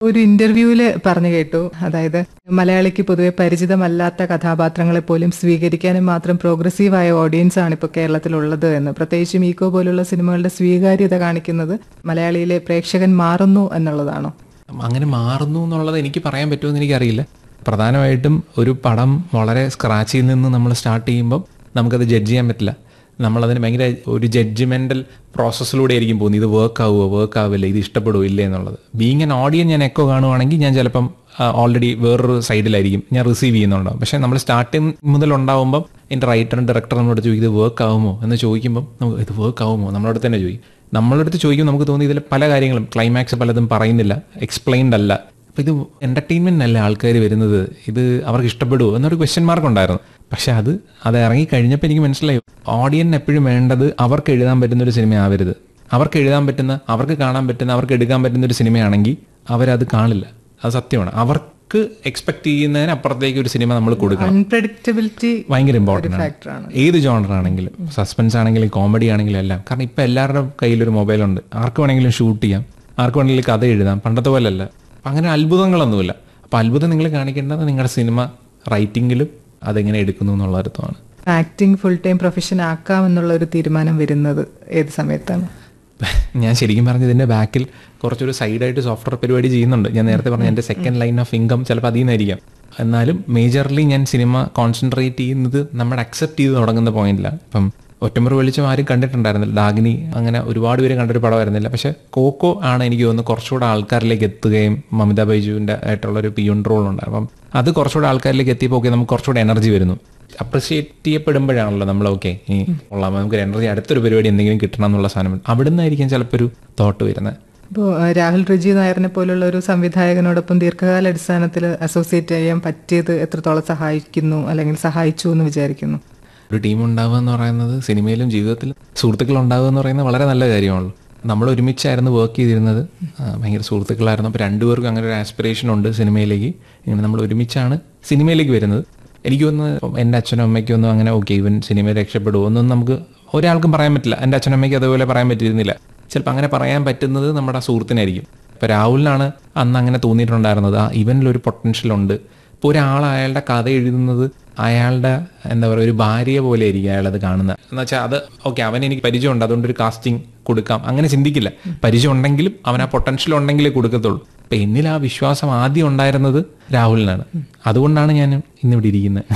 ഒരു ഇന്റർവ്യൂവില് പറഞ്ഞു കേട്ടു അതായത് മലയാളിക്ക് പൊതുവെ പരിചിതമല്ലാത്ത കഥാപാത്രങ്ങളെ പോലും സ്വീകരിക്കാനും മാത്രം പ്രോഗ്രസീവായ ഓഡിയൻസ് ആണ് ഇപ്പോൾ കേരളത്തിലുള്ളത് എന്ന് പ്രത്യേകിച്ചും ഈക്കോ പോലുള്ള സിനിമകളുടെ സ്വീകാര്യത കാണിക്കുന്നത് മലയാളിയിലെ പ്രേക്ഷകൻ മാറുന്നു എന്നുള്ളതാണോ അങ്ങനെ മാറുന്നു എന്നുള്ളത് എനിക്ക് പറയാൻ പറ്റുമെന്ന് എനിക്കറിയില്ല പ്രധാനമായിട്ടും ഒരു പടം വളരെ സ്ക്രാച്ചിൽ നിന്ന് നമ്മൾ സ്റ്റാർട്ട് ചെയ്യുമ്പം നമുക്കത് ജഡ്ജ് ചെയ്യാൻ പറ്റില്ല നമ്മളതിന് ഭയങ്കര ഒരു ജഡ്ജ്മെന്റൽ പ്രോസസ്സിലൂടെ ആയിരിക്കും പോകുന്നത് ഇത് വർക്ക് ആവുമോ വർക്ക് ആവില്ല ഇത് ഇഷ്ടപ്പെടുമോ ഇല്ലേ എന്നുള്ളത് ബീങ് എൻ ഓഡിയൻ ഞാൻ എക്കോ കാണുവാണെങ്കിൽ ഞാൻ ചിലപ്പം ഓൾറെഡി വേറൊരു സൈഡിലായിരിക്കും ഞാൻ റിസീവ് ചെയ്യുന്നുണ്ടാവും പക്ഷേ നമ്മൾ സ്റ്റാർട്ടിങ് മുതൽ ഉണ്ടാവുമ്പം എൻ്റെ റൈറ്ററും ഡയറക്ടറും നമ്മളോട് ചോദിക്കും ഇത് വർക്ക് ആവുമോ എന്ന് ചോദിക്കുമ്പം നമുക്ക് ഇത് വർക്ക് ആവുമോ നമ്മളോട് തന്നെ ചോദിക്കും നമ്മളടുത്ത് ചോദിക്കും നമുക്ക് തോന്നി ഇതിൽ പല കാര്യങ്ങളും ക്ലൈമാക്സ് പലതും പറയുന്നില്ല എക്സ്പ്ലെയിൻഡ് അല്ല അപ്പം ഇത് എൻ്റർടൈൻമെൻ്റ് അല്ല ആൾക്കാർ വരുന്നത് ഇത് അവർക്ക് ഇഷ്ടപ്പെടുമോ എന്നൊരു ക്വസ്റ്റ്യൻ മാർക്ക് ഉണ്ടായിരുന്നു പക്ഷെ അത് അത് ഇറങ്ങി കഴിഞ്ഞപ്പോൾ എനിക്ക് മനസ്സിലായി ഓഡിയൻ എപ്പോഴും വേണ്ടത് അവർക്ക് എഴുതാൻ പറ്റുന്ന ഒരു സിനിമ ആവരുത് അവർക്ക് എഴുതാൻ പറ്റുന്ന അവർക്ക് കാണാൻ പറ്റുന്ന അവർക്ക് എടുക്കാൻ പറ്റുന്ന ഒരു സിനിമയാണെങ്കിൽ അവരത് കാണില്ല അത് സത്യമാണ് അവർക്ക് എക്സ്പെക്ട് ചെയ്യുന്നതിന് അപ്പുറത്തേക്ക് ഒരു സിനിമ നമ്മൾ കൊടുക്കണം അൺപ്രഡിക്റ്റബിലിറ്റി ഭയങ്കര ഇമ്പോർട്ടൻ്റ് ആണ് ഫാക്ടറാണ് ഏത് ജോണർ ആണെങ്കിലും സസ്പെൻസ് ആണെങ്കിലും കോമഡി ആണെങ്കിലും എല്ലാം കാരണം ഇപ്പം എല്ലാവരുടെ കയ്യിലൊരു മൊബൈലുണ്ട് ആർക്ക് വേണമെങ്കിലും ഷൂട്ട് ചെയ്യാം ആർക്ക് വേണമെങ്കിലും കഥ എഴുതാം പണ്ടത്തെ പോലെ അല്ല അപ്പം അങ്ങനെ അത്ഭുതങ്ങളൊന്നുമില്ല അപ്പം അത്ഭുതം നിങ്ങൾ കാണിക്കേണ്ടത് നിങ്ങളുടെ സിനിമ റൈറ്റിങ്ങിലും അതെങ്ങനെ എടുക്കുന്നു എന്നുള്ള അർത്ഥമാണ് ആക്ടിങ് ഫുൾ ടൈം പ്രൊഫഷൻ ആക്കാം എന്നുള്ള ഒരു തീരുമാനം വരുന്നത് ഏത് സമയത്താണ് ഞാൻ ശരിക്കും പറഞ്ഞ ഇതിന്റെ ബാക്കിൽ കുറച്ചൊരു സൈഡായിട്ട് സോഫ്റ്റ്വെയർ പരിപാടി ചെയ്യുന്നുണ്ട് ഞാൻ നേരത്തെ പറഞ്ഞ എൻ്റെ സെക്കൻഡ് ലൈൻ ഓഫ് ഇൻകം ചിലപ്പോൾ അതിൽ നിന്നായിരിക്കാം എന്നാലും മേജർലി ഞാൻ സിനിമ കോൺസെൻട്രേറ്റ് ചെയ്യുന്നത് നമ്മൾ അക്സെപ്റ്റ് ചെയ്ത് തുടങ്ങുന്ന പോയിന്റിലാണ് ഇപ്പം ഒറ്റമുറ വെളിച്ചം ആരും കണ്ടിട്ടുണ്ടായിരുന്നില്ല ഡാഗിനി അങ്ങനെ ഒരുപാട് പേര് കണ്ടൊരു പടമായിരുന്നില്ല പക്ഷെ കോക്കോ ആണ് എനിക്ക് തോന്നുന്നു കുറച്ചുകൂടെ ആൾക്കാരിലേക്ക് എത്തുകയും മമിത ബൈജുവിൻ്റെ ആയിട്ടുള്ള ഒരു പിയൂൺ റോൾ ഉണ്ട് അപ്പം അത് കുറച്ചുകൂടെ ആൾക്കാരിലേക്ക് എത്തിയപ്പോൾ ഓക്കെ നമുക്ക് കുറച്ചുകൂടെ എനർജി വരുന്നു അപ്രിഷിയേറ്റ് ചെയ്യപ്പെടുമ്പോഴാണല്ലോ നമ്മൾ ഓക്കെ ഈ കൊള്ളാം നമുക്ക് എനർജി അടുത്തൊരു പരിപാടി എന്തെങ്കിലും കിട്ടണം എന്നുള്ള സാധനം അവിടെ നിന്നായിരിക്കും ചിലപ്പോൾ ഒരു തോട്ട് വരുന്നത് ഇപ്പോൾ രാഹുൽ റിജി നായറിനെ പോലുള്ള ഒരു സംവിധായകനോടൊപ്പം ദീർഘകാല അടിസ്ഥാനത്തിൽ അസോസിയേറ്റ് ചെയ്യാൻ പറ്റിയത് എത്രത്തോളം സഹായിക്കുന്നു അല്ലെങ്കിൽ സഹായിച്ചു എന്ന് വിചാരിക്കുന്നു ഒരു ടീം ഉണ്ടാവുക എന്ന് പറയുന്നത് സിനിമയിലും ജീവിതത്തിലും സുഹൃത്തുക്കൾ ഉണ്ടാവുക എന്ന് പറയുന്നത് വളരെ നല്ല കാര്യമാണല്ലോ നമ്മൾ ഒരുമിച്ചായിരുന്നു വർക്ക് ചെയ്തിരുന്നത് ആ, ഭയങ്കര സുഹൃത്തുക്കളായിരുന്നു അപ്പോൾ രണ്ടുപേർക്കും അങ്ങനെ ഒരു ആസ്പിറേഷൻ ഉണ്ട് സിനിമയിലേക്ക് ഇങ്ങനെ നമ്മൾ ഒരുമിച്ചാണ് സിനിമയിലേക്ക് വരുന്നത് എനിക്ക് തോന്നുന്നു എൻ്റെ അച്ഛനും അമ്മയ്ക്കും ഒന്നും അങ്ങനെ ഓക്കെ ഇവൻ സിനിമയിൽ രക്ഷപ്പെടുമോ ഒന്നും നമുക്ക് ഒരാൾക്കും പറയാൻ പറ്റില്ല എൻ്റെ അച്ഛനും അമ്മയ്ക്ക് അതുപോലെ പറയാൻ പറ്റിയിരുന്നില്ല ചിലപ്പോൾ അങ്ങനെ പറയാൻ പറ്റുന്നത് നമ്മുടെ സുഹൃത്തിനായിരിക്കും ഇപ്പോൾ രാഹുലിനാണ് അന്ന് അങ്ങനെ തോന്നിയിട്ടുണ്ടായിരുന്നത് ആ ഇവനിലൊരു പൊട്ടൻഷ്യൽ ഉണ്ട് ഇപ്പോൾ ഒരാൾ അയാളുടെ കഥ എഴുതുന്നത് അയാളുടെ എന്താ പറയുക ഒരു ഭാര്യ പോലെ ആയിരിക്കും അയാളത് കാണുന്നത് എന്ന് വെച്ചാൽ അത് ഓക്കെ അവൻ എനിക്ക് പരിചയമുണ്ട് അതുകൊണ്ട് ഒരു കാസ്റ്റിംഗ് കൊടുക്കാം അങ്ങനെ ചിന്തിക്കില്ല പരിചയം ഉണ്ടെങ്കിലും അവൻ ആ പൊട്ടൻഷ്യൽ ഉണ്ടെങ്കിലേ കൊടുക്കത്തുള്ളൂ അപ്പം എന്നിൽ ആ വിശ്വാസം ആദ്യം ഉണ്ടായിരുന്നത് രാഹുലിനാണ് അതുകൊണ്ടാണ് ഞാൻ ഇന്നിവിടെ ഇരിക്കുന്നത്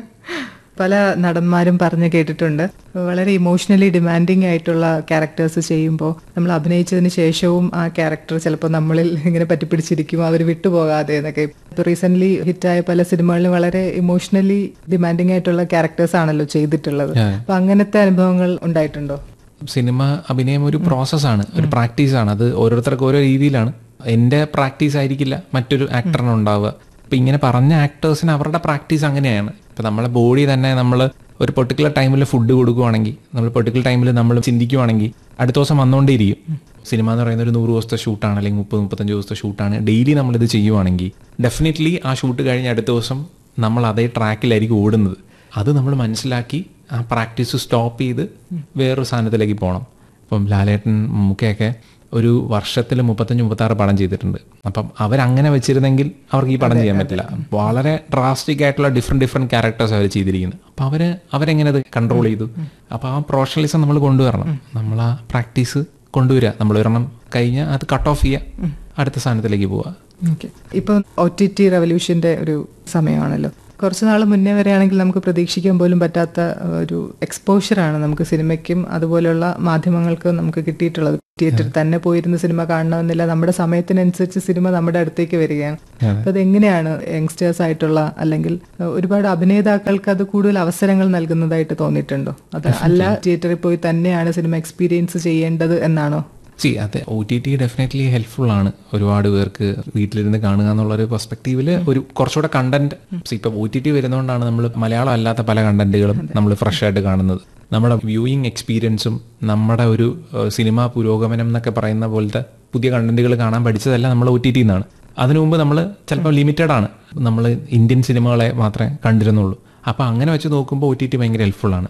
പല നടന്മാരും പറഞ്ഞു കേട്ടിട്ടുണ്ട് വളരെ ഇമോഷണലി ഡിമാൻഡിങ് ആയിട്ടുള്ള ക്യാരക്ടേഴ്സ് ചെയ്യുമ്പോൾ നമ്മൾ അഭിനയിച്ചതിന് ശേഷവും ആ ക്യാരക്ടർ ചിലപ്പോൾ നമ്മളിൽ ഇങ്ങനെ പറ്റിപ്പിടിച്ചിരിക്കും അവർ വിട്ടുപോകാതെ എന്നൊക്കെ ഇപ്പോൾ റീസെന്റ് ഹിറ്റായ പല സിനിമകളിലും വളരെ ഇമോഷണലി ഡിമാൻഡിങ് ആയിട്ടുള്ള ക്യാരക്ടേഴ്സ് ആണല്ലോ ചെയ്തിട്ടുള്ളത് അപ്പൊ അങ്ങനത്തെ അനുഭവങ്ങൾ ഉണ്ടായിട്ടുണ്ടോ സിനിമ അഭിനയം ഒരു പ്രോസസ്സാണ് ഒരു പ്രാക്ടീസാണ് അത് ഓരോരുത്തർക്കും ഓരോ രീതിയിലാണ് എൻ്റെ പ്രാക്ടീസ് ആയിരിക്കില്ല മറ്റൊരു ആക്ടറിന് ഉണ്ടാവുക ഇപ്പം ഇങ്ങനെ പറഞ്ഞ ആക്ടേഴ്സിന് അവരുടെ പ്രാക്ടീസ് അങ്ങനെയാണ് ഇപ്പം നമ്മളെ ബോഡി തന്നെ നമ്മൾ ഒരു പെർട്ടിക്കുലർ ടൈമിൽ ഫുഡ് കൊടുക്കുവാണെങ്കിൽ നമ്മൾ പെർട്ടിക്കുലർ ടൈമിൽ നമ്മൾ ചിന്തിക്കുവാണെങ്കിൽ അടുത്ത ദിവസം വന്നുകൊണ്ടേയിരിക്കും സിനിമ എന്ന് പറയുന്ന ഒരു നൂറ് ദിവസത്തെ ഷൂട്ടാണ് അല്ലെങ്കിൽ മുപ്പത് മുപ്പത്തഞ്ച് ദിവസത്തെ ഷൂട്ടാണ് ഡെയിലി നമ്മളിത് ചെയ്യുവാണെങ്കിൽ ഡെഫിനറ്റ്ലി ആ ഷൂട്ട് കഴിഞ്ഞ് അടുത്ത ദിവസം നമ്മൾ അതേ ട്രാക്കിലായിരിക്കും ഓടുന്നത് അത് നമ്മൾ മനസ്സിലാക്കി ആ പ്രാക്ടീസ് സ്റ്റോപ്പ് ചെയ്ത് വേറൊരു സാധനത്തിലേക്ക് പോകണം ഇപ്പം ലാലേട്ടൻ മമ്മൂക്കയൊക്കെ ഒരു വർഷത്തിൽ മുപ്പത്തഞ്ച് മുപ്പത്താറ് പടം ചെയ്തിട്ടുണ്ട് അപ്പം അവരങ്ങനെ വെച്ചിരുന്നെങ്കിൽ അവർക്ക് ഈ പടം ചെയ്യാൻ പറ്റില്ല വളരെ ഡ്രാസ്റ്റിക് ആയിട്ടുള്ള ഡിഫറെൻറ്റ് ഡിഫറെൻറ്റ് ക്യാരക്ടേഴ്സ് അവർ ചെയ്തിരിക്കുന്നത് അപ്പം അവർ അവരെങ്ങനെ അത് കൺട്രോൾ ചെയ്തു അപ്പോൾ ആ പ്രൊഫഷണലിസം നമ്മൾ കൊണ്ടുവരണം നമ്മൾ ആ പ്രാക്ടീസ് കൊണ്ടുവരിക നമ്മൾ ഒരെണ്ണം കഴിഞ്ഞാൽ അത് കട്ട് ഓഫ് ചെയ്യുക അടുത്ത സ്ഥാനത്തിലേക്ക് പോവുക ഓക്കെ ഇപ്പൊ ഒ ടി ടി റെവല്യൂഷന്റെ ഒരു സമയമാണല്ലോ കുറച്ച് നാൾ മുന്നേ വരെയാണെങ്കിൽ നമുക്ക് പ്രതീക്ഷിക്കാൻ പോലും പറ്റാത്ത ഒരു എക്സ്പോഷറാണ് നമുക്ക് സിനിമയ്ക്കും അതുപോലെയുള്ള മാധ്യമങ്ങൾക്കും നമുക്ക് കിട്ടിയിട്ടുള്ളത് തിയേറ്ററിൽ തന്നെ പോയിരുന്ന സിനിമ കാണണമെന്നില്ല നമ്മുടെ സമയത്തിനനുസരിച്ച് സിനിമ നമ്മുടെ അടുത്തേക്ക് വരികയാണ് അപ്പൊ അതെങ്ങനെയാണ് യങ്സ്റ്റേഴ്സ് ആയിട്ടുള്ള അല്ലെങ്കിൽ അഹ് ഒരുപാട് അഭിനേതാക്കൾക്ക് അത് കൂടുതൽ അവസരങ്ങൾ നൽകുന്നതായിട്ട് തോന്നിയിട്ടുണ്ടോ അത് അല്ല തിയേറ്ററിൽ പോയി തന്നെയാണ് സിനിമ എക്സ്പീരിയൻസ് ചെയ്യേണ്ടത് എന്നാണോ സി അതെ O T T definitely helpful ആണ് ഒരുപാട് പേർക്ക് വീട്ടിലിരുന്ന് കാണുക എന്നുള്ളൊരു പെർസ്പെക്റ്റീവിൽ ഒരു കുറച്ചുകൂടെ കണ്ടന്റ് ഇപ്പം ഒ ടി ടി വരുന്നതുകൊണ്ടാണ് നമ്മൾ മലയാളം അല്ലാത്ത പല കണ്ടന്റുകളും നമ്മൾ ഫ്രഷ് ആയിട്ട് കാണുന്നത് നമ്മുടെ വ്യൂയിങ് എക്സ്പീരിയൻസും നമ്മുടെ ഒരു ഏഹ്, സിനിമാ പുരോഗമനം എന്നൊക്കെ പറയുന്ന പോലത്തെ പുതിയ കണ്ടന്റുകൾ കാണാൻ പഠിച്ചതെല്ലാം നമ്മൾ ഒ ടി ടി നിന്നാണ് അതിനു മുമ്പ് നമ്മൾ ചിലപ്പോൾ ലിമിറ്റഡ് ആണ് നമ്മൾ ഇന്ത്യൻ സിനിമകളെ മാത്രമേ കണ്ടിരുന്നുള്ളൂ അപ്പോൾ അങ്ങനെ വെച്ച് നോക്കുമ്പോൾ ഒ ടി ടി ഭയങ്കര ഹെൽപ്ഫുൾ ആണ്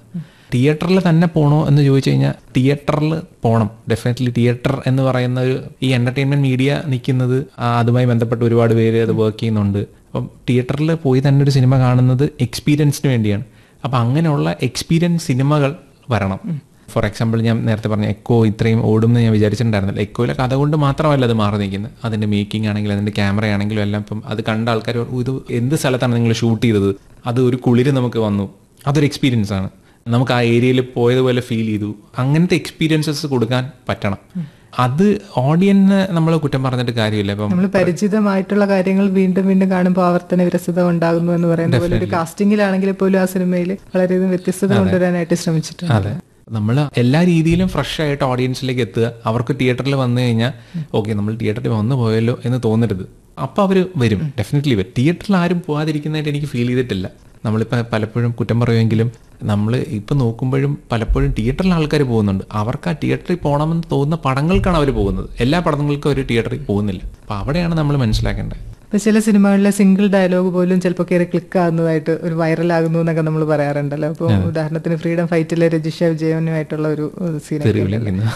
തിയേറ്ററിൽ തന്നെ പോകണോ എന്ന് ചോദിച്ചു കഴിഞ്ഞാൽ തിയേറ്ററിൽ പോകണം ഡെഫിനറ്റ്ലി തിയേറ്റർ എന്ന് പറയുന്ന ഒരു ഈ എന്റർടൈൻമെന്റ് മീഡിയ നിൽക്കുന്നത് ആ അതുമായി ബന്ധപ്പെട്ട് ഒരുപാട് പേര് അത് വർക്ക് ചെയ്യുന്നുണ്ട് അപ്പം തിയേറ്ററിൽ പോയി തന്നെ ഒരു സിനിമ കാണുന്നത് എക്സ്പീരിയൻസിന് വേണ്ടിയാണ് അപ്പം അങ്ങനെയുള്ള എക്സ്പീരിയൻസ് സിനിമകൾ വരണം ഫോർ എക്സാമ്പിൾ ഞാൻ നേരത്തെ പറഞ്ഞ എക്കോ ഇത്രയും ഓടും എന്ന് ഞാൻ വിചാരിച്ചിട്ടുണ്ടായിരുന്നില്ല എക്കോയിലെ കഥ കൊണ്ട് മാത്രമല്ല അത് മാറി നിൽക്കുന്നത് അതിന്റെ മേക്കിംഗ് ആണെങ്കിലും അതിന്റെ ക്യാമറ ആണെങ്കിലും എല്ലാം ഇപ്പം അത് കണ്ട ആൾക്കാർ പറയും, ഇത് എന്ത് സ്ഥലത്താണ് നിങ്ങൾ ഷൂട്ട് ചെയ്തത് അത് ഒരു കുളിര് നമുക്ക് വന്നു അതൊരു എക്സ്പീരിയൻസ് ആണ് നമുക്ക് ആ ഏരിയയിൽ പോയതുപോലെ ഫീൽ ചെയ്തു അങ്ങനത്തെ എക്സ്പീരിയൻസസ് കൊടുക്കാൻ പറ്റണം അത് ഓഡിയൻസിനെ നമ്മൾ കുറ്റം പറഞ്ഞിട്ട് കാര്യമില്ല ഇപ്പം നമ്മൾ പരിചിതമായിട്ടുള്ള കാര്യങ്ങൾ വീണ്ടും വീണ്ടും കാണുമ്പോൾ ആവർത്തന വിരസത ഉണ്ടാകുന്നു എന്ന് പറയുന്ന പോലെ ഒരു കാസ്റ്റിംഗിലാണെങ്കിൽ പോലും ആ സിനിമയിൽ വളരെയധികം വ്യത്യസ്തത കൊണ്ടുവരാനായിട്ട് ശ്രമിച്ചിട്ടുണ്ട് അതെ നമ്മൾ എല്ലാ രീതിയിലും ഫ്രഷ് ആയിട്ട് ഓഡിയൻസിലേക്ക് എത്തുക അവർക്ക് തിയേറ്ററിൽ വന്നു കഴിഞ്ഞാൽ ഓക്കെ നമ്മൾ തിയേറ്ററിൽ വന്നു പോയല്ലോ എന്ന് തോന്നരുത് അപ്പോൾ അവർ വരും ഡെഫിനറ്റ്ലി വരും തിയേറ്ററിൽ ആരും പോകാതിരിക്കുന്നതായിട്ട് എനിക്ക് ഫീൽ ചെയ്തിട്ടില്ല നമ്മളിപ്പോൾ പലപ്പോഴും കുറ്റം പറയുമെങ്കിലും നമ്മൾ ഇപ്പം നോക്കുമ്പോഴും പലപ്പോഴും തിയേറ്ററിൽ ആൾക്കാർ പോകുന്നുണ്ട് അവർക്ക് ആ തിയേറ്ററിൽ പോകണമെന്ന് തോന്നുന്ന പടങ്ങൾക്കാണ് അവർ പോകുന്നത് എല്ലാ പടങ്ങൾക്കും അവർ തിയേറ്ററിൽ പോകുന്നില്ല അപ്പോൾ അവിടെയാണ് നമ്മൾ മനസ്സിലാക്കേണ്ടത് ഇപ്പൊ ചില സിനിമകളിലെ സിംഗിൾ ഡയലോഗ് പോലും ചിലപ്പോൾ കയറി ക്ലിക്ക് ആകുന്നതായിട്ട് ഒരു വൈറലാകുന്നു എന്നൊക്കെ നമ്മൾ പറയാറുണ്ടല്ലോ അപ്പോൾ ഉദാഹരണത്തിന് ഫ്രീഡം ഫൈറ്റിലെ രജിഷ വിജയനുമായിട്ടുള്ള ഒരു സീൻ തെറിവിളിക്കുന്നത്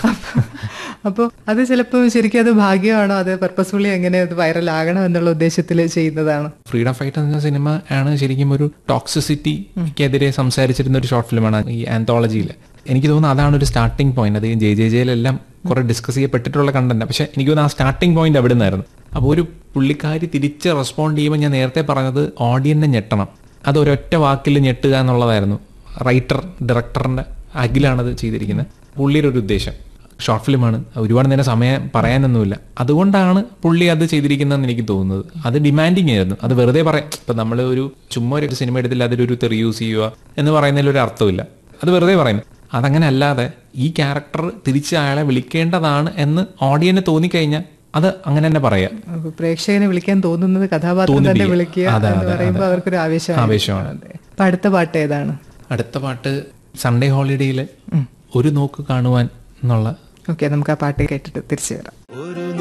അപ്പോൾ അത് ചിലപ്പോൾ ശരിക്കും അത് ഭാഗ്യമാണോ അത് പർപ്പസ്ഫുള്ളി എങ്ങനെ അത് വൈറലാകണം എന്നുള്ള ഉദ്ദേശത്തിൽ ചെയ്യുന്നതാണ് ഫ്രീഡം ഫൈറ്റ് എന്ന സിനിമ ആണ് ശരിക്കും ഒരു ടോക്സിസിറ്റിക്കെതിരെ സംസാരിച്ചിരുന്ന ഒരു ഷോർട്ട് ഫിലിമാണ് ഈ ആന്തോളജിയിൽ എനിക്ക് തോന്നുന്നു അതാണ് ഒരു സ്റ്റാർട്ടിംഗ് പോയിന്റ് അത് ജെ ജെ ജെയിലെല്ലാം കുറെ ഡിസ്കസ് ചെയ്യപ്പെട്ടിട്ടുള്ള കണ്ടന്റ് പക്ഷെ എനിക്ക് തോന്നുന്നു ആ സ്റ്റാർട്ടിംഗ് പോയിന്റ് അവിടെ നിന്നായിരുന്നു അപ്പോൾ ഒരു പുള്ളിക്കാരി തിരിച്ച് റെസ്പോണ്ട് ചെയ്യുമ്പോൾ ഞാൻ നേരത്തെ പറഞ്ഞത് ഓഡിയനെ ഞെട്ടണം അത് ഒരൊറ്റ വാക്കിൽ ഞെട്ടുക എന്നുള്ളതായിരുന്നു റൈറ്റർ ഡയറക്ടറിന്റെ അഖിലാണത് ചെയ്തിരിക്കുന്നത് പുള്ളിയുടെ ഒരു ഉദ്ദേശം ഷോർട്ട് ഫിലിമാണ് ഒരുപാട് നേരം സമയം പറയാനൊന്നുമില്ല അതുകൊണ്ടാണ് പുള്ളി അത് ചെയ്തിരിക്കുന്നതെന്ന് എനിക്ക് തോന്നുന്നത് അത് ഡിമാൻഡിങ് ആയിരുന്നു അത് വെറുതെ പറയാം ഇപ്പം നമ്മൾ ഒരു ചുമ്മാ ഒരു സിനിമ എടുത്തില്ല അതിലൊരു തെറി യൂസ് ചെയ്യുക എന്ന് പറയുന്നതിൽ ഒരു അർത്ഥമില്ല അത് വെറുതെ പറയുന്നു അതങ്ങനെ അല്ലാതെ ഈ ക്യാരക്ടർ തിരിച്ച് അയാളെ വിളിക്കേണ്ടതാണ് എന്ന് ഓഡിയന് തോന്നിക്കഴിഞ്ഞാൽ അത് അങ്ങനെ തന്നെ പറയാം അപ്പൊ പ്രേക്ഷകനെ വിളിക്കാൻ തോന്നുന്നത് കഥാപാത്രം തന്നെ വിളിക്കുക എന്ന് പറയുമ്പോൾ അവർക്കൊരു ആവേശമാണ് ആവേശമാണ് അതെ. അപ്പൊ അടുത്ത പാട്ട് ഏതാണ് അടുത്ത പാട്ട് സൺഡേ ഹോളിഡേയിൽ ഒരു നോക്ക് കാണുവാൻ എന്നുള്ള ഓക്കെ നമുക്ക് ആ പാട്ട് കേട്ടിട്ട് തിരിച്ചു വരാം ഒരു